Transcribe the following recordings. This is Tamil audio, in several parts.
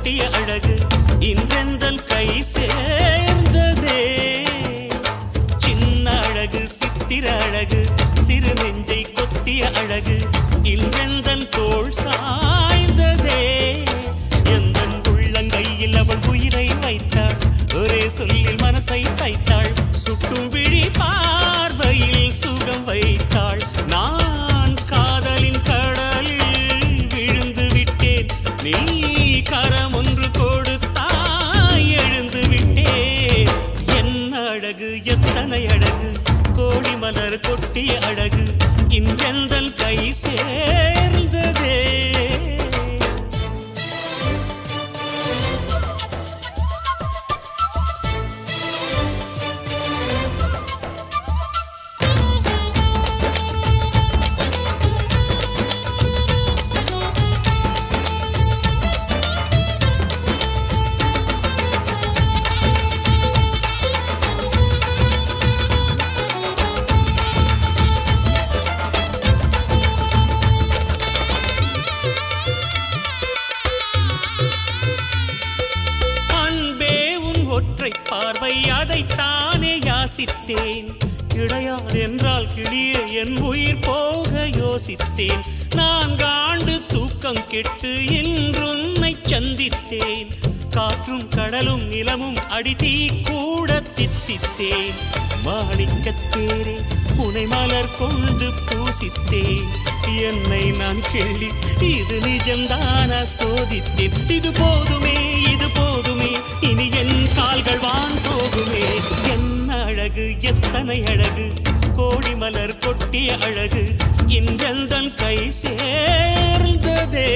கொட்டிய அழகு இன்றெந்தன் கை சேர்ந்ததே சின்ன அழகு சித்திர அழகு சிறு நெஞ்சை கொத்திய அழகு இன்றெந்தன் தோள் சாய்ந்ததே எந்தன் உள்ளங்கையில் அவள் உயிரை வைத்தாள் ஒரே சொல்லில் மனசை தைத்தாள் சுட்டும் விழி பார்வையில் சுகம் வைத்தாள் நான் காதலின் கடலில் விழுந்து விட்டேன் நீ கரம் ஒன்று கொடுத்தாய் எழுந்து விட்டேன் என்ன அழகு எத்தனை அழகு கோடி மலர் கொட்டிய அழகு இன்றெந்தன் கை சேர்ந்ததே அன்பே உன் ஒற்றை பார்வை அதைத்தானே யாசித்தேன் கிடையாது என்றால் கிளியே என் உயிர் போக யோசித்தேன் நான்காண்டு தூக்கம் கெட்டு இன்றுன்னை சந்தித்தேன் காற்றும் கடலும் நிலமும் அடித்தீ கூட தித்தித்தேன் மாணிக்கத்தேரே உனை மலர் கொண்டு பூசித்தேன் என்னை நான் கிள்ளி இது நிஜம்தானா சோதித்தேன் இது போதுமே இது போதுமே இனி என் கால்கள் வான் போகுமே என்ன அழகு எத்தனை அழகு கோடி மலர் கொட்டிய அழகு இன்றெந்தன் கை சேர்ந்ததே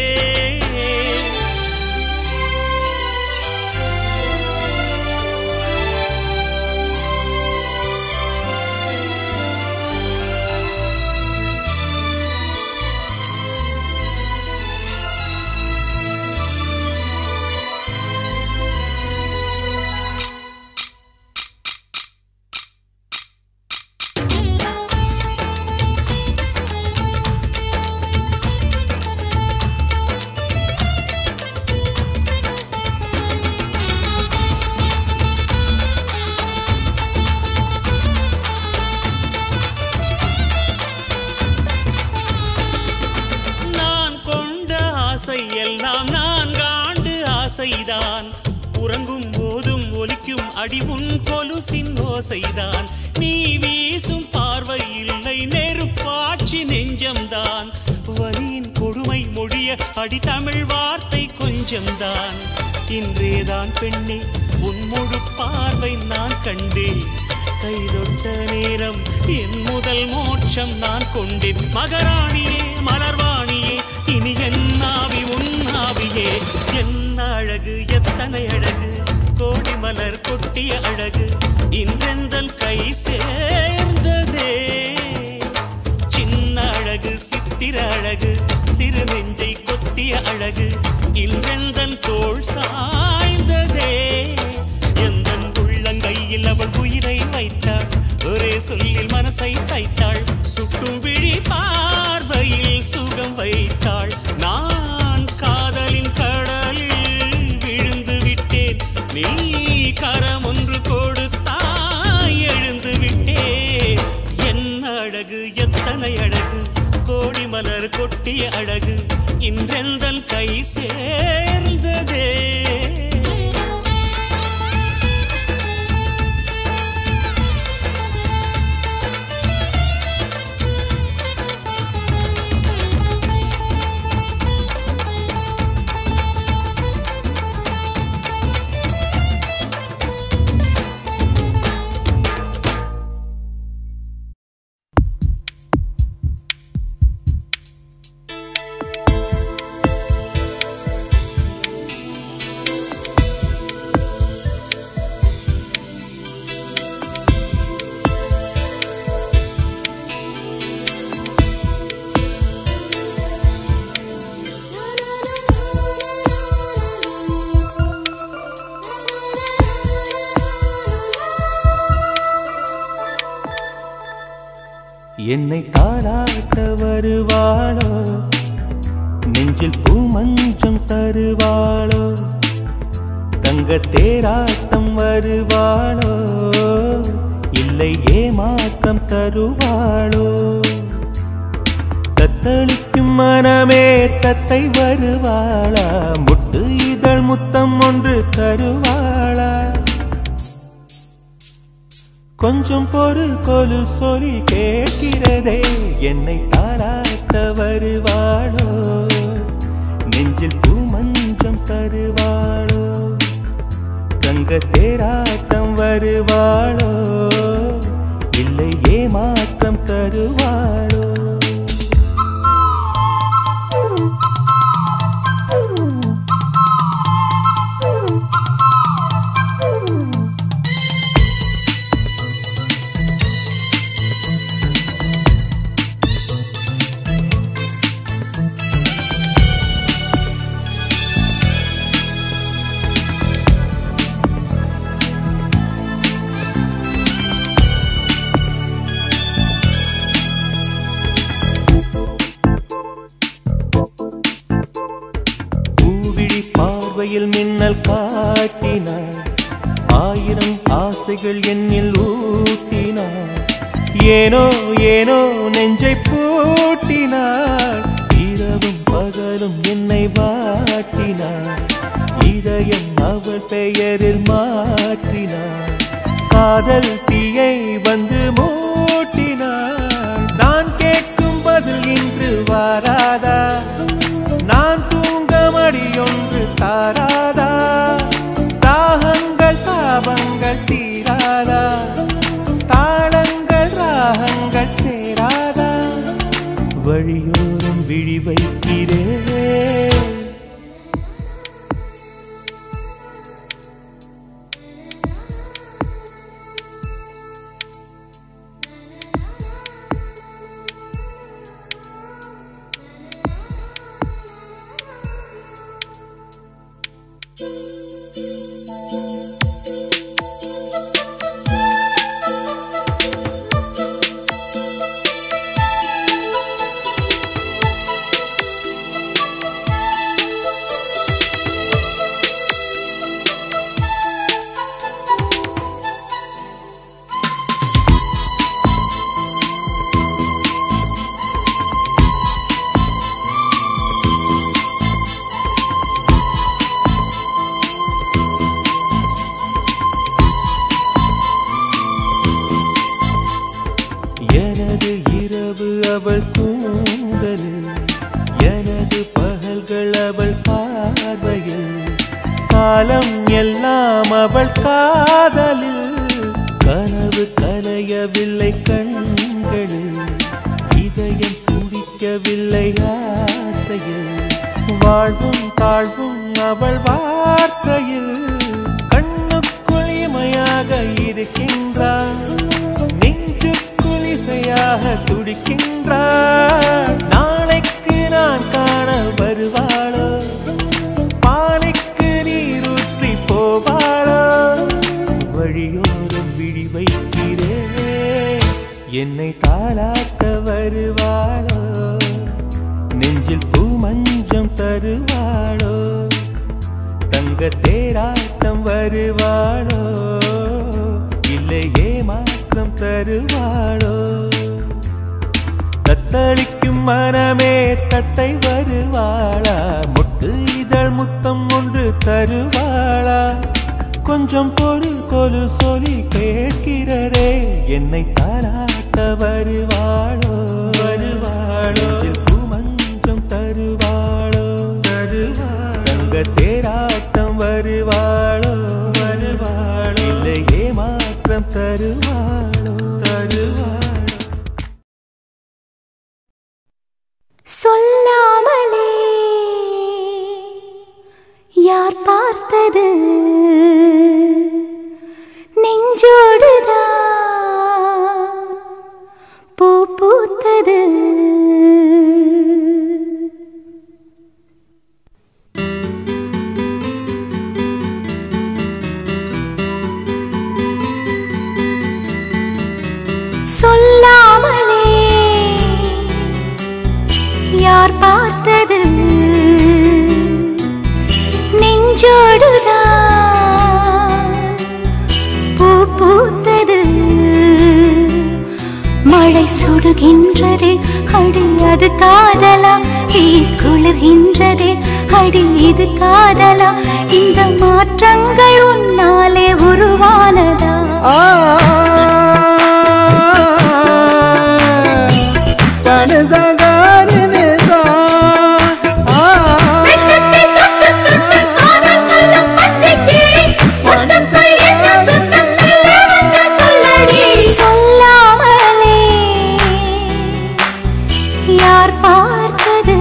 நான் கொண்ட ஆசை எல்லாம் நான்காண்டு ஆசைதான் உறங்கும் போதும் ஒலிக்கும் அடி உன் கொலுசின் ஓசைதான் நீ வீசும் பார்வை இல்லை நெருப்பாட்சி நெஞ்சம்தான் வலியின் கொடுமை மொழிய அடி தமிழ் வார்த்தை கொஞ்சம்தான் இன்றேதான் பெண்ணே உன் முழு பார்வை நான் கண்டேன் கைதொட்ட நேரம் என் முதல் மோட்சம் நான் கொண்டேன் மகராணியே மலர்வாணியே இனி என் ஆவி உன் ஆவியே என்ன அழகு எத்தனை அழகு கோடி மலர் கொட்டிய அழகு இன்றெந்தன் கை சேர்ந்ததே சின்ன அழகு சித்திர அழகு சிறு நெஞ்சை கொத்திய அழகு இன்றெந்தன் தோள் சாய்ந்ததே எந்தன் உள்ளங்கையில் அவள் உயிரை வைத்தாள் ஒரே சொல்லில் மனசை தைத்தாள் சுட்டும் விழி பார்வையில் சுகம் வைத்தாள் நான் காதலின் கடலில் விழுந்து விட்டேன் நீ கரம் ஒன்று கொடுத்தாய் எழுந்து விட்டேன் என்ன அழகு எத்தனை அழகு கோடி மலர் கொட்டிய அழகு இன்றெந்தன் கை சேர்ந்ததே என்னை தாராட்ட வருவாளோ நெஞ்சில் பூமஞ்சம் தருவாளோ தங்க தேராட்டம் வருவாளோ இல்லை ஏமாற்றம் தருவாளோ தத்தளிக்கும் மனமே தத்தை வருவாளா முட்டு இதழ் முத்தம் ஒன்று தருவாளா கொஞ்சம் பொறு கொலு சொல்லி கேட்கிறதே என்னை தாராட்ட வருவாளோ நெஞ்சில் பூமஞ்சம் தருவாளோ தங்க தேராட்டம் வருவாளோ இல்லை ஏமாற்றம் தருவாளோ பூவிழி பார்வையில் மின்னல் காட்டினாள் ஆயிரம் ஆசைகள் என்னில் ஊட்டினாள் ஏனோ ஏனோ நெஞ்சை பூட்டினாள் இரவும் பகலும் என்னை வாட்டினாள் இதயம் அவள் பெயரில் மாற்றினாள் காதல் தீயை வந்து மூட்டினாள் நான் கேட்கும் பதில் இன்று வாராதா நான் தூங்க மடியொன்று தாராதா தாகங்கள் தாபங்கள் தீராதா தாளங்கள் ராகங்கள் சேராதா வழியோரம் விழி வைக்கிறேன் எனது இரவு அவள் தூங்கலில் எனது பகல்கள் அவள் பார்வையில் காலம் எல்லாம் அவள் காதலில் கனவு கலையவில்லை கண்களில் இதயம் துடிக்கவில்லை ஆசையில் வாழ்வும் தாழ்வும் அவள் வார்த்தையில் கண்ணுக்குள் இமையாக இருக்கின்றாள் நெஞ்சுக்குள் இசையாக துடிக்கின்றாள் நாளைக்கு நான் காண வருவாளோ பாலைக்கு நீரூற்றி போவாளோ வழியோரம் விழி வைக்கிறேன் என்னை தாளாட்ட வருவாளோ நெஞ்சில் பூமஞ்சம் தருவாளோ தங்க தேராட்டம் வருவாளோ இல்லை ஏமாற்றம் தருவாளோ தத்தளிக்கும் மனமே தத்தை வருவாளா முட்டு இதழ் முத்தம் ஒன்று தருவாளா கொஞ்சம் பொறு கொலு சொல்லி கேட்கிறரே என்னை தாராட்ட வருவாளோ வருவாளோ பூமஞ்சம் தருவாளோ தருவாளோ தங்க தேராட்டம் வருவாளோ வருவாளோ இல்லை ஏமாற்றம் தருவாளோ தருவாளோ சொல்லாமலே யார் பார்த்தது நெஞ்சோடுதான் பூ பூத்தது குளிர்கின்றதே அடி இது காதலா இந்த மாற்றங்கள் உன்னாலே உருவானதா சொல்லாமலே யார் பார்த்தது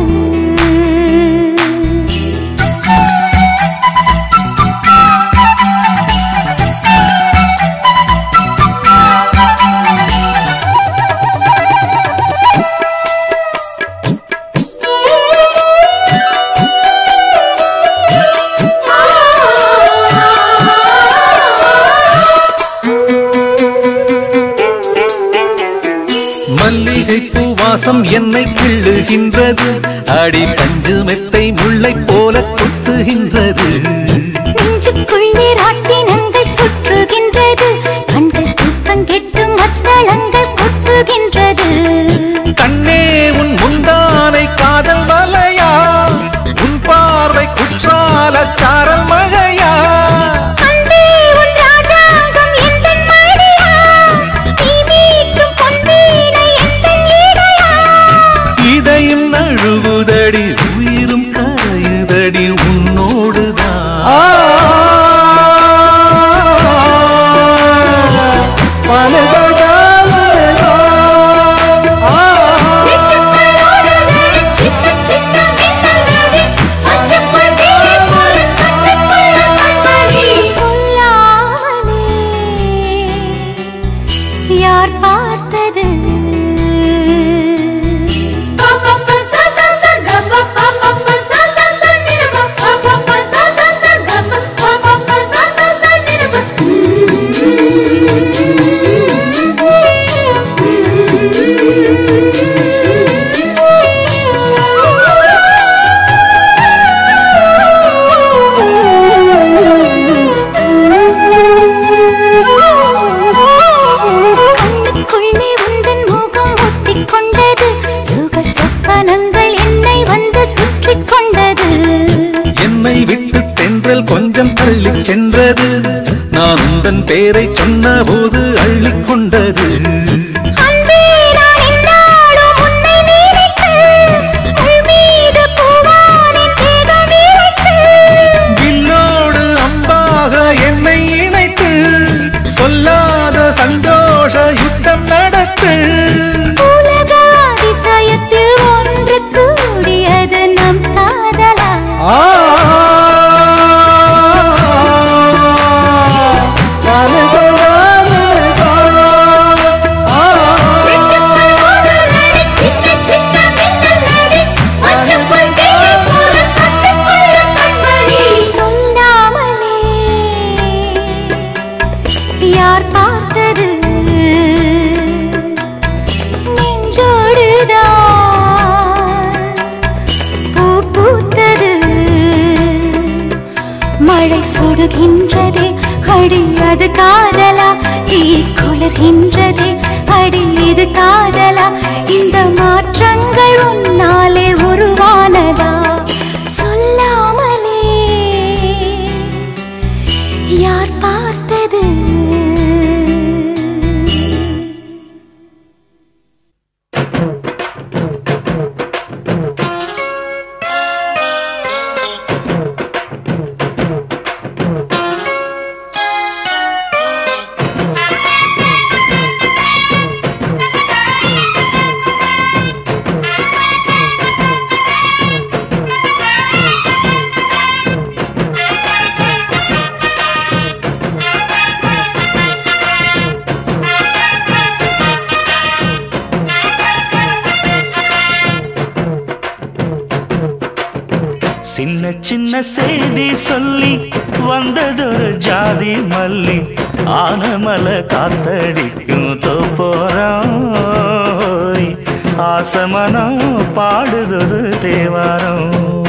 மல்லிகை பூவாசம் என்னை கிள்ளுகின்றது அடி பஞ்சு மெத்தை முல்லை போல கொத்துகின்றது நெஞ்சுக்குள்ளே ராட்டினங்கள் சுற்றுகின்றது கண்கள் தூக்கம் கெட்டு மத்தளங்கள் கொட்டுகின்றது கண்ணே உன் முந்தானை காதல் மலையா உன் பார்வை குற்றால சாரல் மழையா அன்பே உன் ராஜாங்கம் எந்தன் மடியா நீ மீட்டும் பொன்வீணை எந்தன் ஈடையா இதயம் நழுவுதடி உயிரும் கரையுதடி உன்னோடுதான் யார் பார்த்தது கண்ணுக்குள்ளே உந்தன் முகம் ஒட்டிக் கொண்டது சுக சொப்பனங்கள் என்னை வந்து சுற்றிக் கொண்டது என்னை விட்டு தென்றல் கொஞ்சம் தள்ளிச் சென்றது நான் உந்தன் பேரை சொன்னபோது அள்ளிக் கொண்டது அன்பே நான் என்னாலும் உன்னை நினைத்து உள் மீது பூவானின் தேகம் இழைத்து வில்லோடு அம்பாக என்னை இணைத்து சொல்லாத சந்தோஷ யுத்தம் நடத்து உலக அதிசயத்தில் ஒன்று கூடியது நம் காதலா ஆ சொல்லாமலே யார் பார்த்தது நெஞ்சோடுதான் பூ பூத்தது மழை சுடுகின்றதே அடி அது காதலா தீ குளிர்கின்றதே அடி இது காதலா இந்த மாற்றங்கள் உன்னாலே உருவானதா சொல்லாமலே யார் பார்த்தது சின்ன சின்ன செய்தி சொல்லி வந்ததொரு ஜாதி மல்லி ஆனமல காத்தடிக்கும் தோப்போரம் ஆசமனம் பாடுதொரு தேவாரம்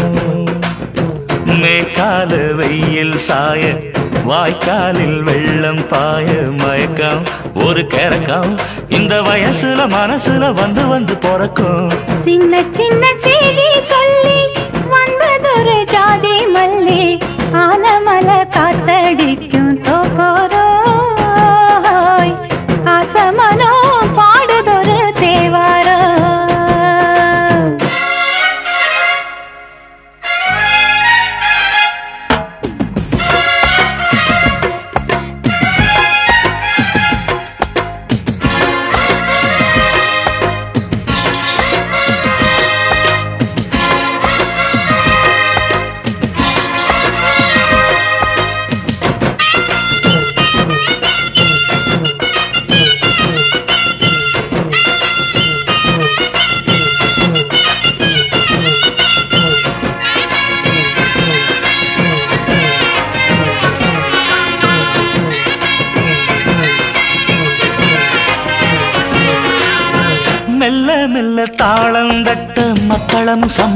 மேற்கால வெயில் சாய வாய்க்காலில் வெள்ளம் பாய மயக்கம் ஒரு கிறக்கம் இந்த வயசுல மனசுல வந்து வந்து பிறக்கும் சின்ன சின்ன செய்தி சொல்லி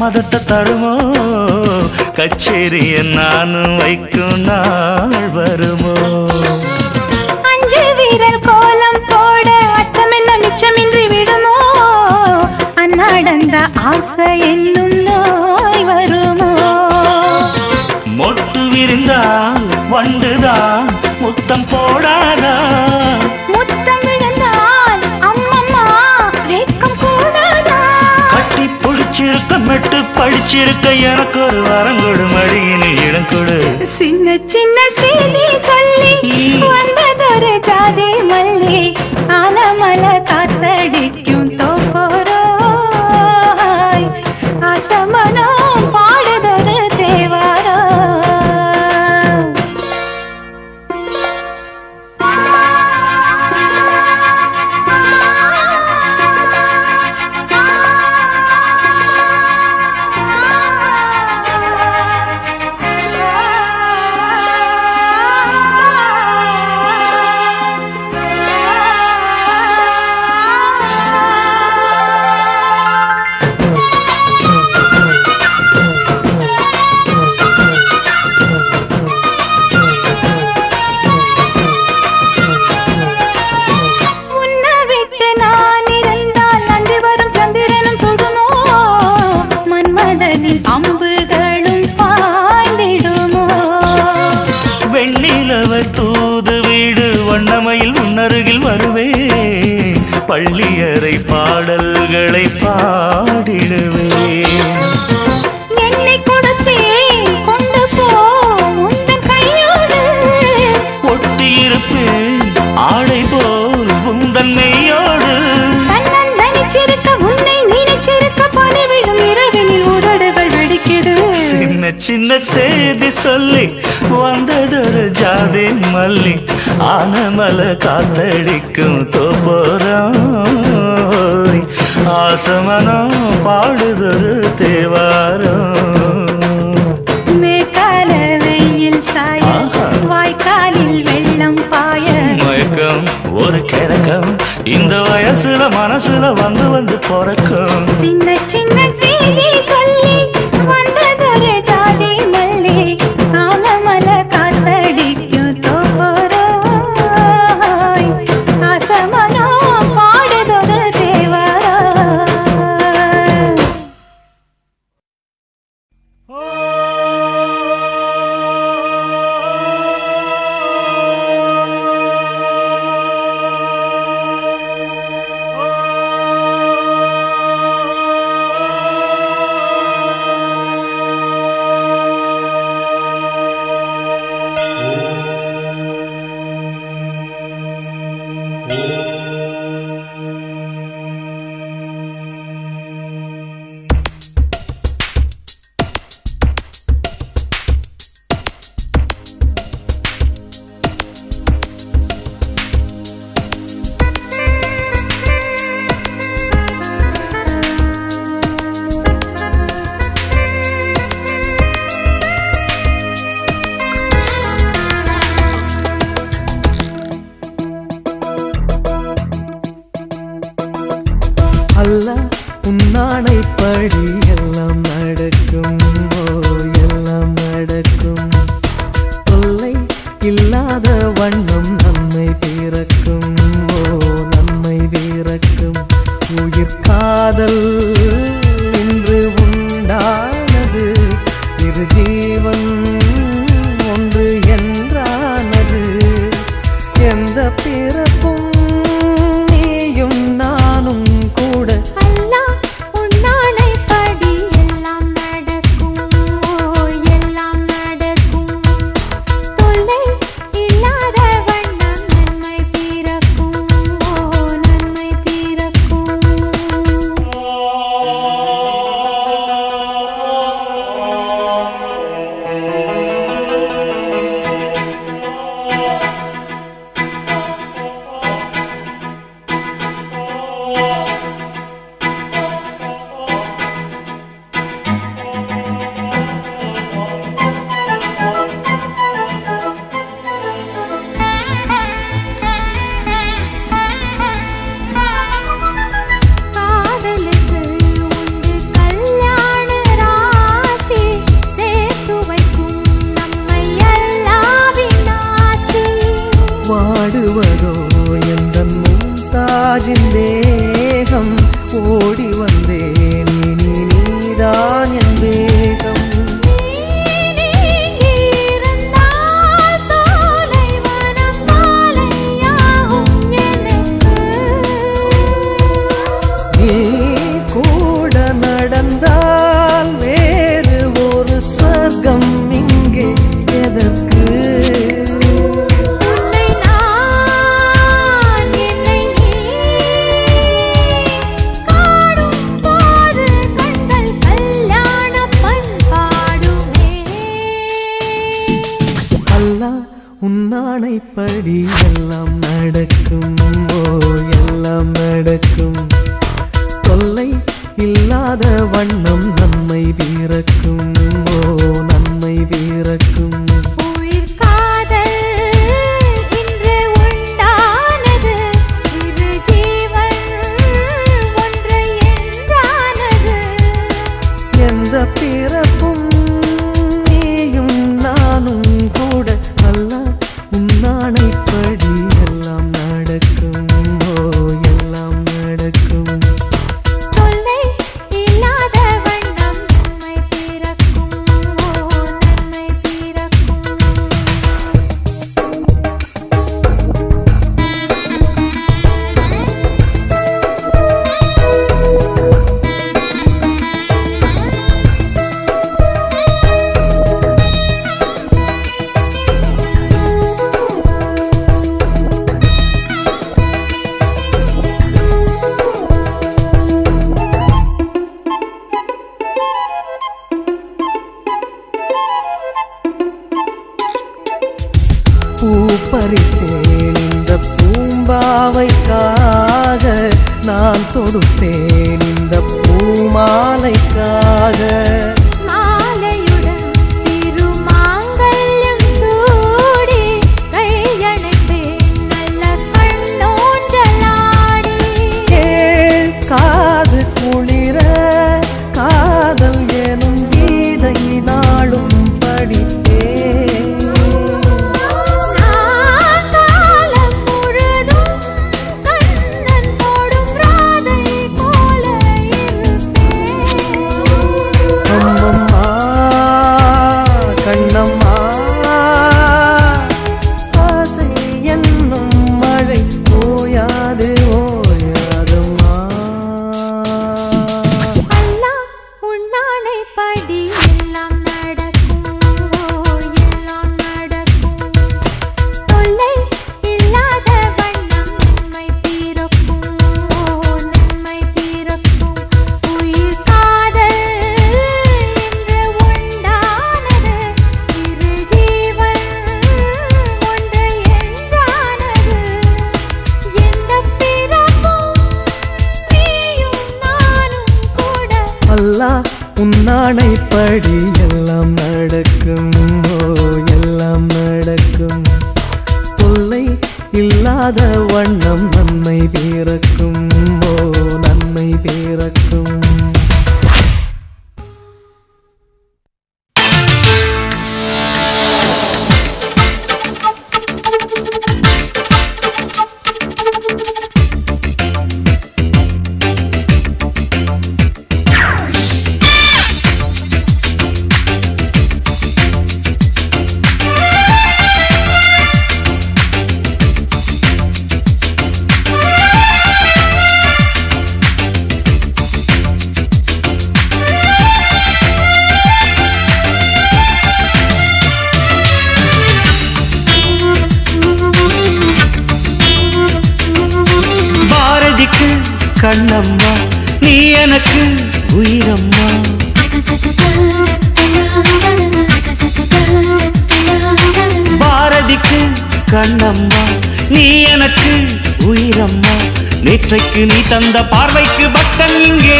சம்மதத்தை தருமோ கச்சேரிய நானும் வைக்கும் நாள் வருமோ அஞ்சு வீரர் கோலம் போட அச்சமென்ன மிச்சமின்றி விடுமோ அன்னாடந்த ஆசை என்னும் நோய் வருமோ மொட்டு விரிந்தால் வண்டுதான் முத்தம் போடாதா முத்தம் விழுந்தால் அம்மம்மா வெட்கம் கூடாதா கட்டி பிடிச்சிருக்க மெட்டு படிச்சிருக்க எனக்கு ஒரு வரங்கொடு மடியினில் இடம் கொடு சின்ன சின்ன செய்தி சொல்லி வந்ததொரு ஜாதி மல்லி ஆனமல காத்தடிக்கும் தோப்போரோய் அசமனம் பாடுதொரு தேவாரோ உன்னை விட்டு நான் இருந்தால் நன்றி வரும் சந்திரனும் சுடுமோ மன்மதனின் அம்புகளும் பாய்ந்திடுமோ வெண்ணிலவ தூது வீடு வண்ணமையில் முன்னருகில் வருவே பள்ளியறை பாடல்களை பாடிடுவே என்னை கொடுத்தேன் கொண்டு போ உந்தன் கையோடு ஒட்டியிருப்பேன் ஆடை போல் உந்தன் மெய்யோடு தன்னன் நினைச்சிருக்க உன்னை நினைச்சிருக்க பணிவிடும் இரவினில் உதடுகள் வெடிக்குது சின்ன சின்ன செய்தி சொல்லி வந்ததொரு ஜாதி மல்லி ஆனமல காத்தடிக்கும் தோப்போரம் ஆசமனம் பாடுதொரு தேவாரம் மேற்கால வெயில் சாய ஆஹா. வாய்க்காலில் வெள்ளம் பாய மயக்கம் ஒரு கிழக்கம் இந்த வயசுல மனசுல வந்து வந்து பிறக்கும் சின்ன சின்ன செய்தி சொல்லி வந்ததொரு ஜாதி மல்லி ஆனமல காத்தடிக்கும் தோப்போரோய் அசமனோ பாடுதொரு தேவாரோ அல்ல உன்னாடைப்படி எல்லாம் நடக்கும் ஓ எல்லாம் நடக்கும் தொல்லை இல்லாத வண்ணம் நன்மை பிறக்கும் ஓ நன்மை பிறக்கும் உயிர் காதல் இன்று உண்டானது இரு ஜீவன் ஒன்று என்றானது எந்த பிறப்பும் நீயும் நானும் கூட அல்லா உன்னாலை படி எல்லாம் நடக்கும் ஓ எல்லாம் நடக்கும் தொல்லை இல்லாத ஆணைப்படி எல்லாம் நடக்கும் ஓ எல்லாம் நடக்கும் தொல்லை இல்லாத வண்ணம் நன்மை பிறக்கும் ஓ நன்மை பிறக்கும் உயிர் காதல் இன்று உண்டானது இரு ஜீவன் ஒன்று என்றானது எந்த பிறப்பும் நீயும் நானும் கூட அல்ல உன்னானைப்படி எல்லாம் நடக்கும் ஓ எல்லாம் நடக்கும் தொல்லை இல்லாத வண்ணம் நன்மை பிறக்கும் ஓ நன்மை பிறக்கும் பூ பறித்தேன் இந்த பூம்பாவைக்காக நான் தொடுத்தேன் இந்த பூமாலைக்காக மாலையுடன் திருமாங்கல்யம் சூடி கையணைப்பேன் நல்ல கண்ணோஞ்சலாடி கேள் காது குளிர காதல் எனும் கீதை நாளும் படித்தேன் நான் காலம் முழுதும் கண்ணன் தொடும் ராதை போல இருப்பேன் அம்மம்மா கண்ணம்மா ஆசை என்னும் மழை ஓயாது ஓயாதம்மா அல்லாஹ் உன்னானை படி எல்லாம் நடக்கும் ஓ எல்லாம் நடக்கும் தொல்லை இல்லாத வண்ணம் நன்மை பிறக்கும் ஓ நன்மை பிறக்கும் உயிர் காதல் என்று உண்டானது இரு ஜீவன் ஒன்று என்றானது எந்த பிறப்பும் நீயும் நானும் கூட அல்லாஹ் உன்னானைப்படி எல்லாம் நடக்கும் ஓ எல்லாம் நடக்கும் தொல்லை இல்லாத வண்ணம் நன்மை பிறக்கும் ஓ நன்மை பிறக்கும் பாரதிக்கு கண்ணம்மா நீ எனக்கு உயிரம்மா பாரதிக்கு கண்ணம்மா நீ எனக்கு உயிரம்மா நேற்றைக்கு நீ தந்த பார்வைக்கு பக்தன் இங்கே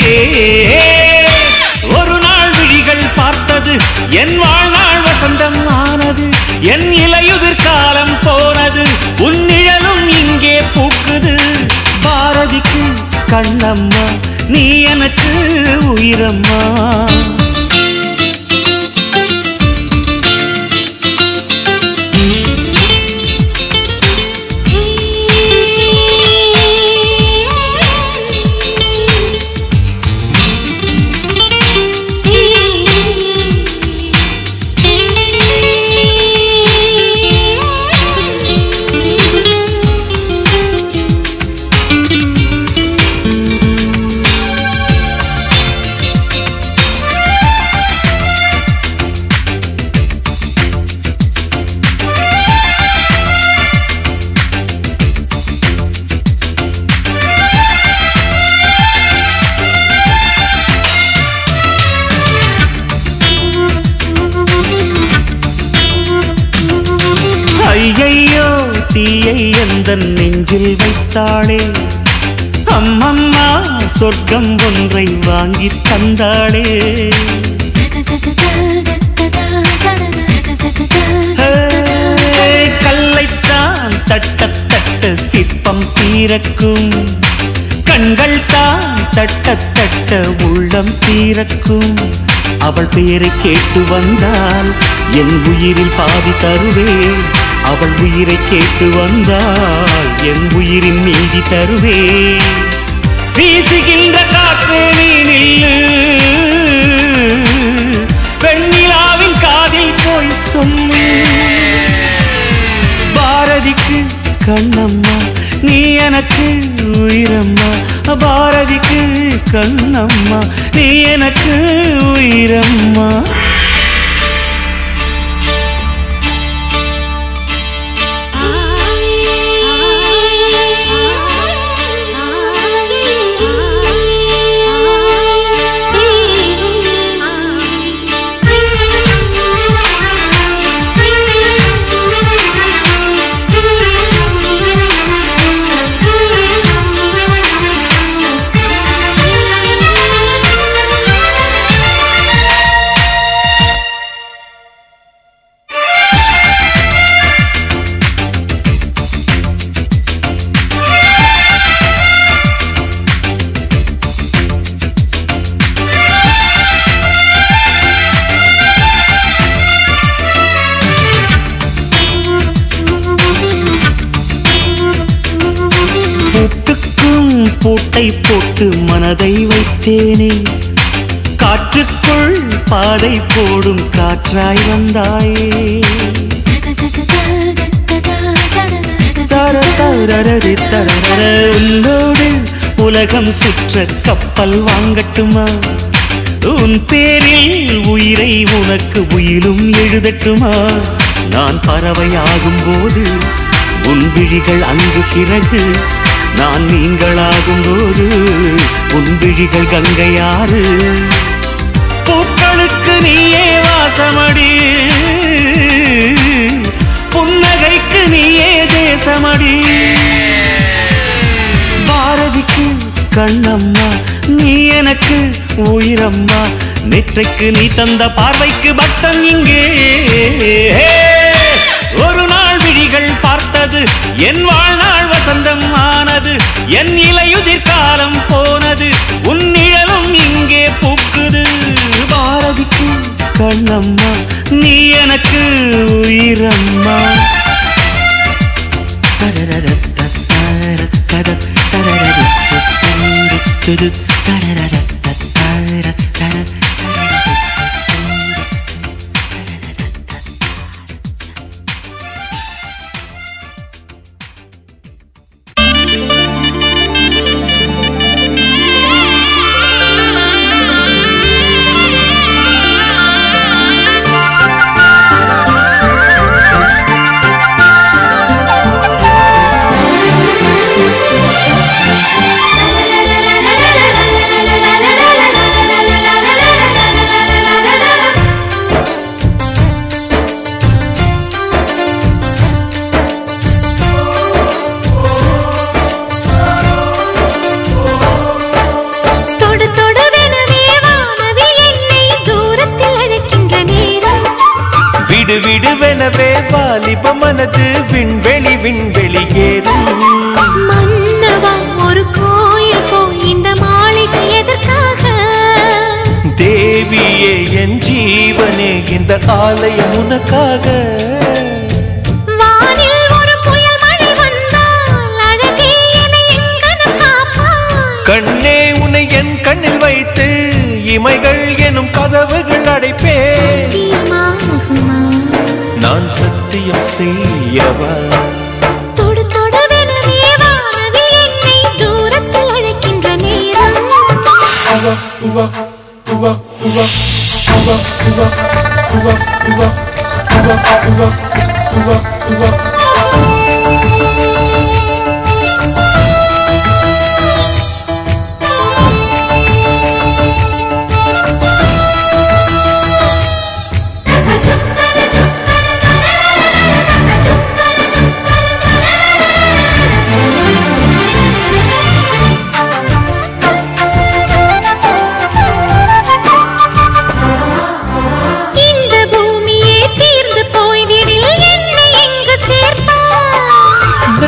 ஒரு நாள் விழிகள் பார்த்தது என் வாழ்நாள் வசந்தம் ஆனது என் இலையுதிர் காலம் போனது உன் நிழலும் இங்கே பூக்குது பாரதிக்கு கண்ணம்மா நீ எனக்கு உயிரம்மா ஆ கொடுத்தாளே அம்மம்மா சொர்க்கம் ஒன்றை வாங்கி தந்தாளே ஹே, கல்லைத்தான் தட்ட தட்ட சிற்பம் தீரக்கும் கண்கள் தான் தட்ட தட்ட உள்ளம் தீரக்கும் அவள் பெயரை கேட்டு வந்தால் என் உயிரில் பாதி தருவேன் அவள் உயிரை கேட்டு வந்தால் என் உயிரின் மீதி தருவேன் வீசுகின்ற காற்றே நீ நில்லு வெண்ணிலாவின் காதில் போய் சொல்லு பாரதிக்கு கண்ணம்மா நீ எனக்கு உயிரம்மா பாரதிக்கு கண்ணம்மா நீ எனக்கு உயிரம்மா பூட்டுக்கும் பூட்டை போட்டு மனதை வைத்தேனே காற்றுக்குள் பாதை போடும் காற்றாய் வந்தாயே தர தரரரி தரரர உன்னோடு உலகம் சுற்ற கப்பல் வாங்கட்டுமா உன் பேரில் உயிரை உனக்கு உயிலும் எழுதட்டுமா நான் பறவையாகும் போது உன் விழிகள் அங்கு சிறகு நான் நீங்களாகும் போது உன் விழிகள் கங்கையாறு பூக்களுக்கு நீயே வாசமடி புன்னகைக்கு நீயே தேசமடி பாரதிக்கு கண்ணம்மா நீ எனக்கு உயிரம்மா நெற்றைக்கு நீ தந்த பார்வைக்கு பக்தன் இங்கே ஒரு நாள் விழிகள் பார்த்தது என் வாழ்நாள் வசந்தம் ஆனது என் இலையுதிர் காலம் போனது உன் நிழலும் இங்கே பூக்குது பாரதிக்கு கண்ணம்மா நீ எனக்கு உயிரம்மா தொடு தொடுவெனவே வானவில் என்னை தூரத்தில் அழைக்கின்ற நேரம் விடு விடுவெனவே வாலிப மனது விண்வெளி விண்வெளி ஏறும் மன்னவா ஒரு கோயில் போய் இந்த மாளிகை எதற்காக தேவியே என் ஜீவனே இந்த ஆலயம் உனக்காக வானில் ஒரு புயல் மழை வந்தால் அழகே என்னை எங்கனம் காப்பாய் கண்ணே உன்னை என் கண்ணில் வைத்து இமைகள் எனும் கதவுகள் அடைப்பேன் தீமாகுமா நான் சத்தியம் செய்யவா தொடு தொடுவெனவே வானவில் என்னை தூரத்தில் அழைக்கின்ற நேரம்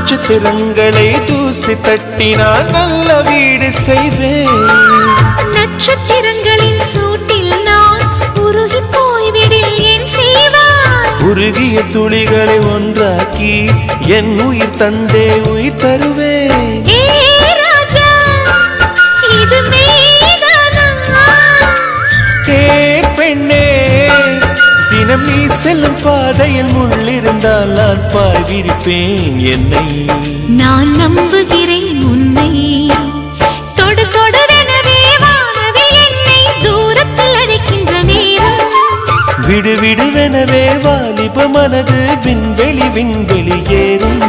நட்சத்திரங்களை தூசி தட்டினால் நல்ல வீடு செய்வேன் நட்சத்திரங்களின் சூட்டில் நான் உருகி போய்விடில் என் செய்வாய் உருகிய துளிகளை ஒன்றாக்கி என் உயிர் தந்தே உயிர் தருவேன் ஏ ராஜா இது மெய்தானா ஏ பெண்ணே தினம் நீ செல்லும் பாதையில் முள்ளிருந்தால் நான் பாய்விருப்பேன் என்னை நான் நம்புகிறேன் உன்னை தொடு தொடரெனவே வானவில் என்னை தூரத்தில் அழைக்கின்ற நேரம் விடு விடுவெனவே வாலிப மனது விண்வெளி விண்வெளி ஏறும்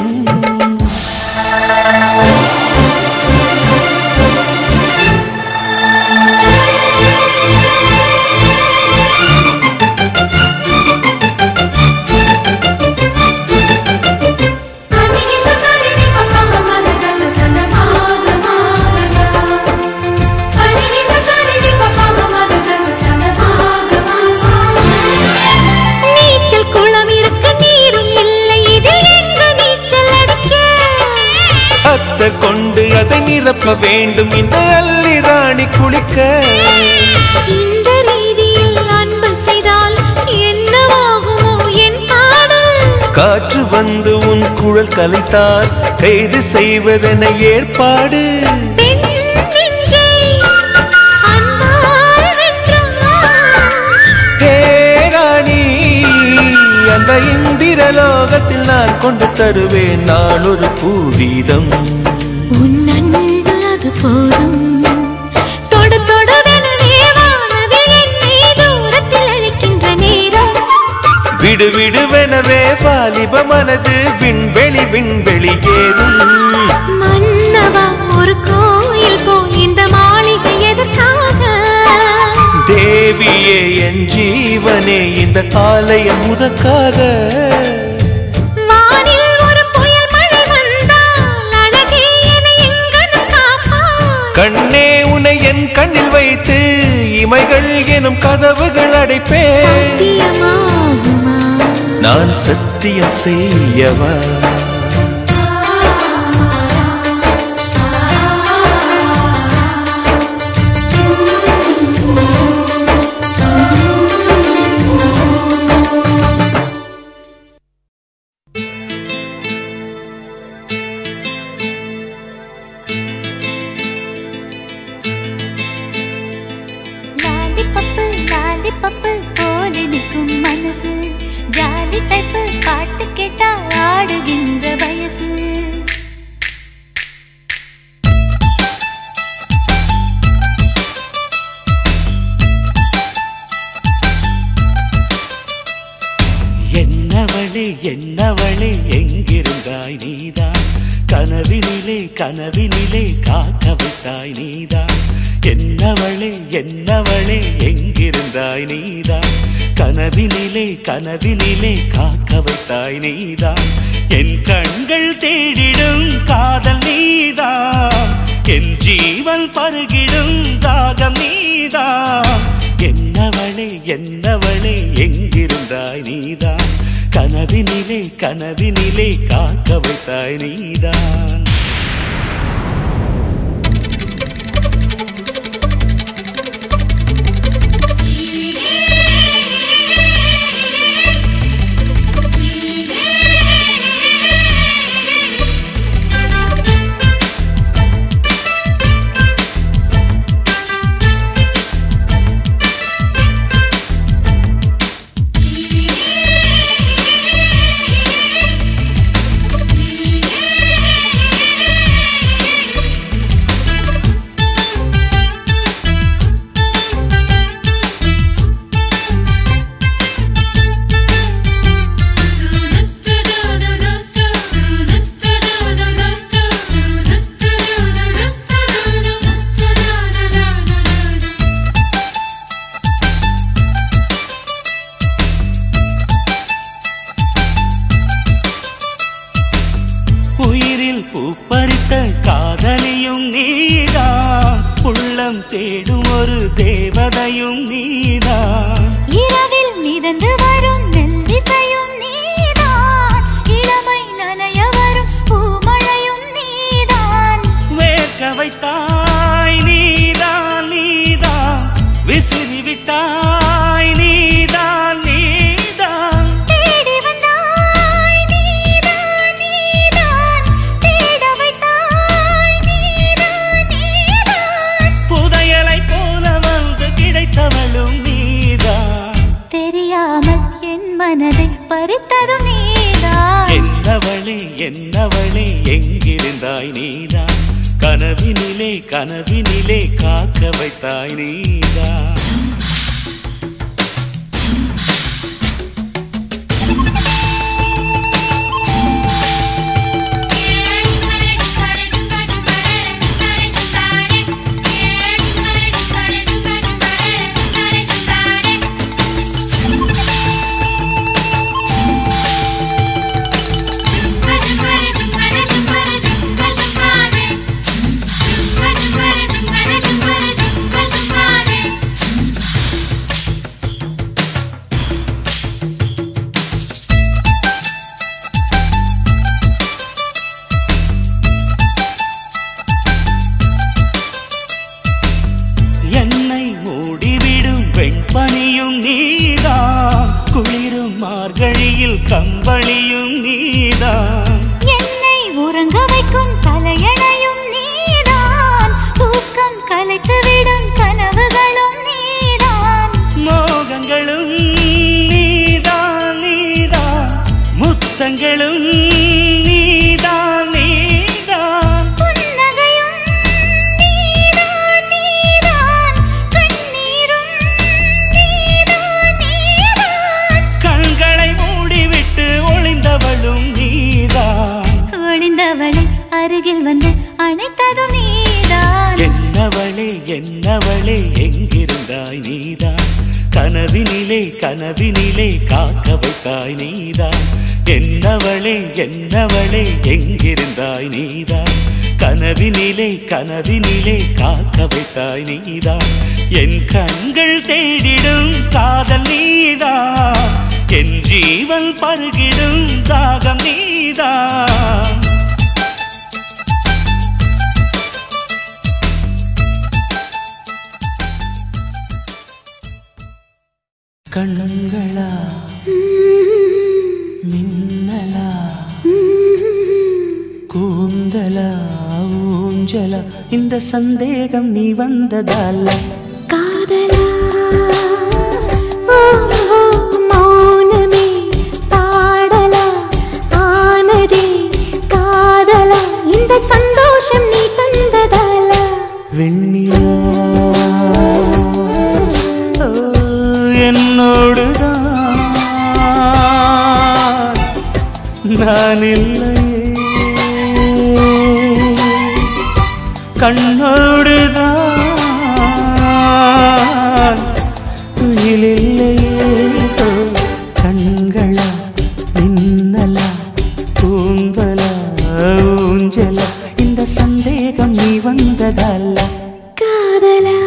நீச்சல் குளம் இருக்க நீரும் இல்லை இதில் எங்கு நீச்சல் அடிக்க அத்த கொண்டு அதை நிரப்ப வேண்டும் இந்த அல்லி ராணி குளிக்க இந்த ரீதியில் அன்பு செய்தால் என்னவாகுமோ என் பாடல் காற்று வந்து உன் குழல் கலைத்தால் கைது செய்வதென ஏற்பாடு பெண் நெஞ்சை அன்பால் வென்றார். ஹே ராணி அந்த இந்திர லோகத்தில் நான் கொண்டு தருவேன் நான் ஒரு பூவீதம் உன் அன்பு அது போதும் தொடு தொடுவெனவே வானவில் என்னை தூரத்தில் அழைக்கின்ற நேரம் விடு விடுவெனவே வாலிப மனது விண்வெளி விண்வெளி ஏறும் மன்னவா ஒரு கோயில் போல் இந்த மாளிகை எதற்காக தேவியே என் ஜீவனே இந்த ஆலயம் உனக்காக வானில் ஒரு புயல் மழை வந்தால் அழகே என்னை எங்கனம் காப்பாய் கண்ணே உனை என் கண்ணில் வைத்து இமைகள் எனும் கதவுகள் அடைப்பேன் சத்தியமாகுமா நான் சத்தியம் செய்யவா லாலிபப்பு லாலிபப்பு போல நிற்கும் மனசு ஜாலி டைப்பு பாட்டு கேட்டா ஆடுகின்ற வயசு என்னவளே என்னவளே எங்கிருந்தாய் நீதான் கனவினிலே கனவினிலே காக்க வைத்தாய் நீதான் என்னவளே என்னவளே எங்கிருந்தாய் நீதான் கனவினிலே கனவினிலே காக்க வைத்தாய் நீதான் என் கண்கள் தேடிடும் காதல் நீதான் என் ஜீவன் பருகிடும் தாகம் நீதான் என்னவளே என்னவளே எங்கிருந்தாய் நீதான் கனவினிலே கனவினிலே காக்க வைத்தாய் நீதான் உயிரில் பூப்பறித்த காதலியும் நீதான் உள்ளம் தேடும் ஒரு தேவதையும் நீதான் இரவில் மிதந்து வரும் மெல்லிசையும் நீதான் இளமை நனைய வரும் பூமழை விசிறி விட்டாய் நீதான் நீதான் தேடி வந்தாய் நீதான் நீதான் தேட வைத்தாய் நீதான் நீதான் புதையலை போல வந்து கிடைத்தவளும் நீதான் தெரியாமல் என் மனதை பறித்ததும் நீதான் என்னவளே என்னவளே எங்கிருந்தாய் நீதான் கனவினிலே கனவினிலே காக்க வைத்தாய் நீதான் என்னை மூடிவிடும் வெண்பனியும் நீதான் குளிரும் மார்கழியில் கம்பளியும் நீதான் என்னை உறங்க வைக்கும் தலையணையும் நீதான் தூக்கம் கலைத்துவிடும் கனவுகளும் நீதான் மோகங்களும் நீதான் நீதான் முத்தங்களும் நீதான் நீதான் புன்னகையும் நீதான் நீதான் கண்ணீரும் நீதான் நீதான் கண்களை மூடிவிட்டு ஒளிந்தவளும் நீதான் ஒளிந்தவளை அருகில் வந்து அணைத்ததும் நீதான் என்னவளே என்னவளே எங்கிருந்தாய் நீதான் கனவினிலே கனவினிலே காக்க வைத்தாய் நீதான் என்னவளே என்னவளே எங்கிருந்தாய் நீதான் கனவினிலே கனவினிலே காக்க வைத்தாய் நீதான் என் கண்கள் தேடிடும் காதல் நீதான் என் ஜீவன் பருகிடும் தாகம் நீதான் கண்களா மின்னலா கூந்தலா ஊஞ்சலா இந்த சந்தேகம் நீ வந்ததால காதலா ஓ, ஓ, மௌனமே பாடலா ஆனதே காதலா இந்த சந்தோஷம் நீ தந்ததால வெண்ணிலா ஓ, என்னோடுதான் நான் இல்லையே கண்ணோடுதான் துயிலில்லையே ஓ, கண்களா மின்னலா கூந்தலா ஊஞ்சலா இந்த சந்தேகம் நீ வந்ததல்ல காதலா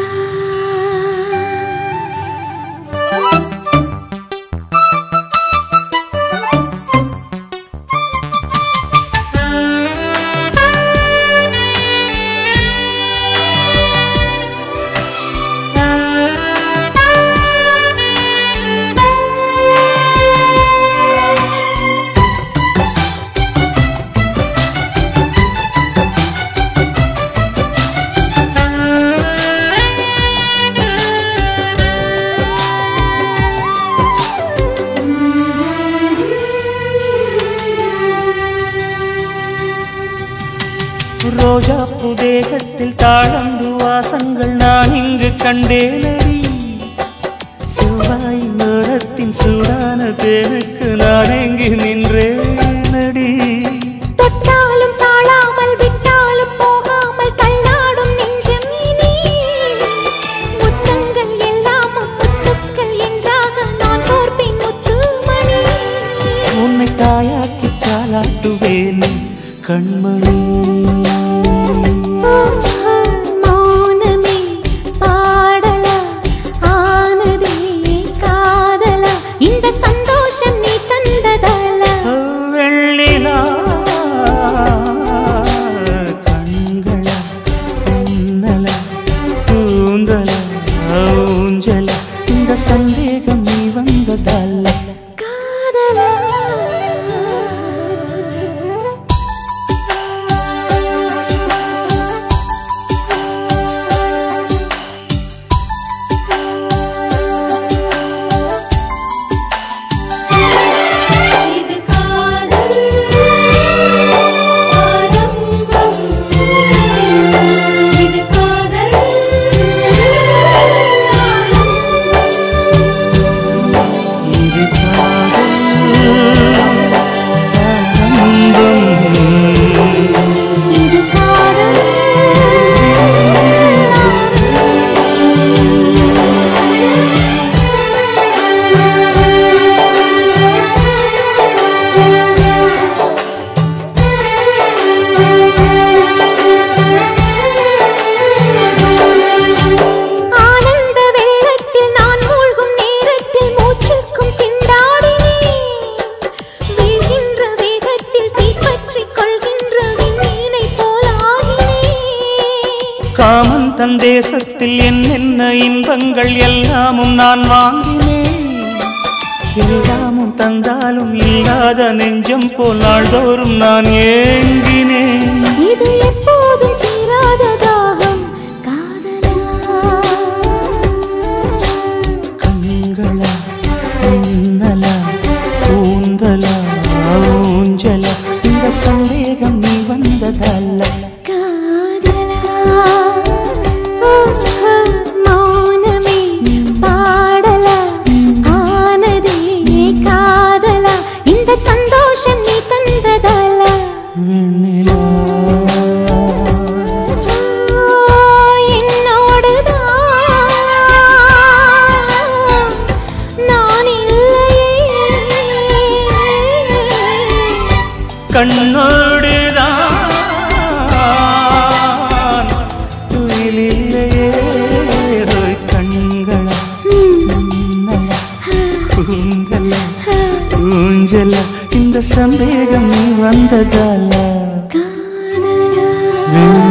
ரோஜா புதேகத்தில் தாழம்பு வாசங்கள் நான் இங்கு கண்டேனடி செவ்வாய் நேரத்தின் சூடான தேனுக்கு நான் எங்கு நின்றேனடி தொட்டாலும் தாழாமல் விட்டாலும் போகாமல் தள்ளாடும் நெஞ்சம் இனி முத்தங்கள் எல்லாம் முத்துக்கள் என்றாக நான் கோர்ப்பேன் முத்துமணி உன்னை தாயாக்கி தாளாட்டுவேன் கண்மணி ஓ, மௌனமே பாடலா ஆனதே காதலா இந்த சந்தோஷம் நீ தந்ததால வெள்ளிலா கண்களா மின்னலா கூந்தலா காதலா இது காதல் ஆரம்பம் இது காதல் இது காதல் ஆரம்பம். இது காதல் ஆனந்த வெள்ளத்தில் நான் மூழ்கும் நேரத்தில் மூச்சுக்கும் திண்டாடினேன் வீழ்கின்ற வேகத்தில் தீப்பற்றிக் கொள்கின்ற விண்மீனை போலாகினேன் காமன் தன் தேசத்தில் என்னென்ன இன்பங்கள் எல்லாமும் நான் வாங்கினேன் எல்லாமும் தந்தாலும் இல்லாத நெஞ்சம் போல் நாள்தோறும் நான் ஏங்கினேன் இது எப்போதும் தீராத தாகம் காதலா கண்களா மின்னலா கூந்தலா ஊஞ்சலா இந்த சந்தேகம் நீ வந்ததல்ல காதலா ஓ, மௌனமே பாடலா ஆனதே காதலா இந்த சந்தோஷம் நீ தந்ததலா வெண்ணிலா என்னோடுதான் நான் இல்லையே கண்ணோடுதான் துயிலில்லையே ஒரு கண்களா மின்னலா கூந்தலா ஊஞ்சலா இந்த சந்தேகம் நீ வந்ததாலா காதலா வெண்ணிலா